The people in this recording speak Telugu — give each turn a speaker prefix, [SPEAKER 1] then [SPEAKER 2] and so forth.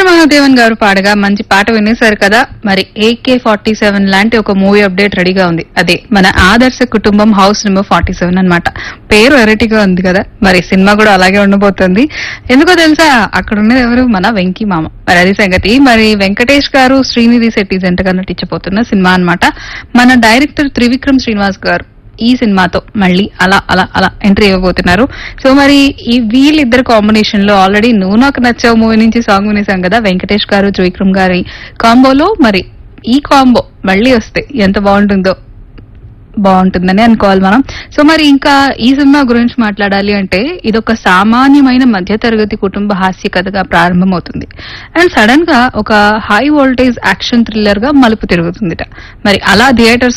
[SPEAKER 1] మహాదేవన్ గారు పాడగా మంచి పాట వినేశారు కదా మరి ఏకే ఫార్టీ సెవెన్ లాంటి ఒక మూవీ అప్డేట్ రెడీగా ఉంది అదే మన ఆదర్శ కుటుంబం హౌస్ నెంబర్ ఫార్టీ సెవెన్ అనమాట పేరు వెరైటీగా ఉంది కదా మరి సినిమా కూడా అలాగే ఉండబోతుంది ఎందుకో తెలుసా అక్కడ ఉన్నది ఎవరు మన వెంకీ మామ మరి అది సంగతి మరి వెంకటేష్ గారు శ్రీనిధి శెట్టి జంటగా నటించబోతున్న సినిమా అన్నమాట మన డైరెక్టర్ త్రివిక్రమ్ శ్రీనివాస్ గారు ఈ సినిమాతో మళ్ళీ అలా అలా అలా ఎంట్రీ ఇవ్వబోతున్నారు సో మరి ఈ వీళ్ళిద్దరు కాంబినేషన్ లో ఆల్రెడీ నువ్వు నాకు నచ్చావు మూవీ నుంచి సాంగ్ వినేసాం కదా వెంకటేష్ గారు త్రివిక్రమ్ గారి కాంబోలో మరి ఈ కాంబో మళ్ళీ వస్తే ఎంత బాగుంటుందో బాగుంటుందని అనుకోవాలి మనం సో మరి ఇంకా ఈ సినిమా గురించి మాట్లాడాలి అంటే ఇది ఒక సామాన్యమైన మధ్యతరగతి కుటుంబ హాస్య కథగా ప్రారంభమవుతుంది అండ్ సడన్ గా ఒక హై వోల్టేజ్ యాక్షన్ థ్రిల్లర్ గా మలుపు తిరుగుతుందిట మరి అలా థియేటర్స్